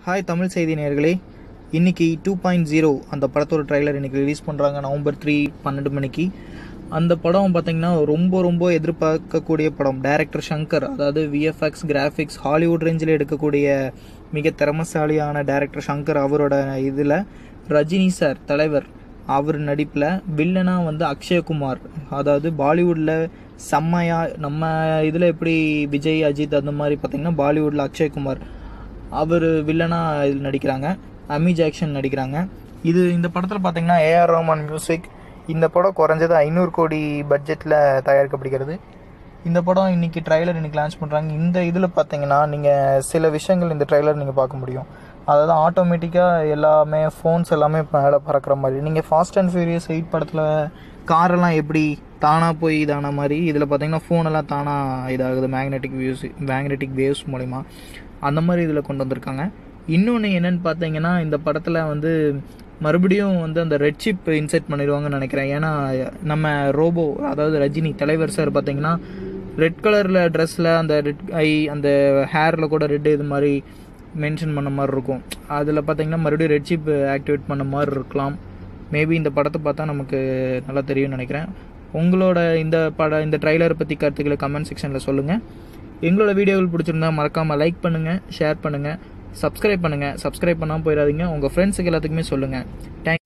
hi Tamil செய்தி நேயர்களே இன்னைக்கு டூ பாயிண்ட் ஜீரோ அந்த படத்தோட ட்ரைலர் இன்னைக்கு ரிலீஸ் பண்ணுறாங்க நவம்பர் த்ரீ பன்னெண்டு மணிக்கு அந்த படம் பார்த்தீங்கன்னா ரொம்ப ரொம்ப எதிர்பார்க்கக்கூடிய படம் டைரக்டர் சங்கர் அதாவது விஎஃப்எக்ஸ் கிராஃபிக்ஸ் ஹாலிவுட் ரேஞ்சில் எடுக்கக்கூடிய மிக திறமசாலியான டைரக்டர் சங்கர் அவரோட இதில் ரஜினி சார் தலைவர் அவர் நடிப்பில் வில்லனா வந்து அக்ஷயகுமார் அதாவது பாலிவுட்டில் செம்மையா நம்ம இதில் எப்படி விஜய் அஜித் அந்த மாதிரி பார்த்தீங்கன்னா பாலிவுட்டில் அக்ஷயகுமார் அவர் வில்லனா இதில் நடிக்கிறாங்க அமி ஜாக்சன் நடிக்கிறாங்க இது இந்த படத்தில் பார்த்தீங்கன்னா ஏஆர் ரஹ்மான் மியூசிக் இந்த படம் குறைஞ்சது ஐநூறு கோடி பட்ஜெட்டில் தயாரிக்கப்படுகிறது இந்த படம் இன்னைக்கு ட்ரைலர் இன்னைக்கு லான்ச் பண்ணுறாங்க இந்த இதில் பார்த்தீங்கன்னா நீங்கள் சில விஷயங்கள் இந்த ட்ரைலர் நீங்கள் பார்க்க முடியும் அதாவது ஆட்டோமேட்டிக்காக எல்லாமே ஃபோன்ஸ் எல்லாமே மேலே பறக்கிற மாதிரி நீங்கள் ஃபாஸ்ட் அண்ட் ஃபியூரியஸ் எயிட் படத்தில் காரெல்லாம் எப்படி தானாக போய் இதான மாதிரி இதில் பார்த்தீங்கன்னா ஃபோனெல்லாம் தானாக இதாகுது மேக்னெட்டிக் வியூஸ் மேக்னெட்டிக் வேவ்ஸ் மூலிமா அந்த மாதிரி இதில் கொண்டு வந்திருக்காங்க இன்னொன்று என்னன்னு பார்த்தீங்கன்னா இந்த படத்தில் வந்து மறுபடியும் வந்து அந்த ரெட் சிப் இன்செர்ட் பண்ணிடுவாங்கன்னு நினைக்கிறேன் ஏன்னா நம்ம ரோபோ அதாவது ரஜினி தலைவர் சார் பார்த்தீங்கன்னா ரெட் கலரில் ட்ரெஸ்ஸில் அந்த ரெட் ஐ அந்த ஹேரில் கூட ரெட் இது மாதிரி மென்ஷன் பண்ண மாதிரி இருக்கும் அதில் பார்த்தீங்கன்னா மறுபடியும் ரெட் சிப் ஆக்டிவேட் பண்ண மாதிரி இருக்கலாம் மேபி இந்த படத்தை பார்த்தா நமக்கு நல்லா தெரியும்னு நினைக்கிறேன் உங்களோட இந்த பட இந்த ட்ரைலர் பற்றி கருத்துக்களை கமெண்ட் செக்ஷனில் சொல்லுங்கள் எங்களோட வீடியோவில் பிடிச்சிருந்தா மறக்காமல் லைக் பண்ணுங்கள் ஷேர் பண்ணுங்கள் சப்ஸ்கிரைப் பண்ணுங்கள் சப்ஸ்கிரைப் பண்ணாமல் போயிடாதீங்க உங்கள் ஃப்ரெண்ட்ஸுக்கு எல்லாத்துக்குமே சொல்லுங்கள் தேங்க்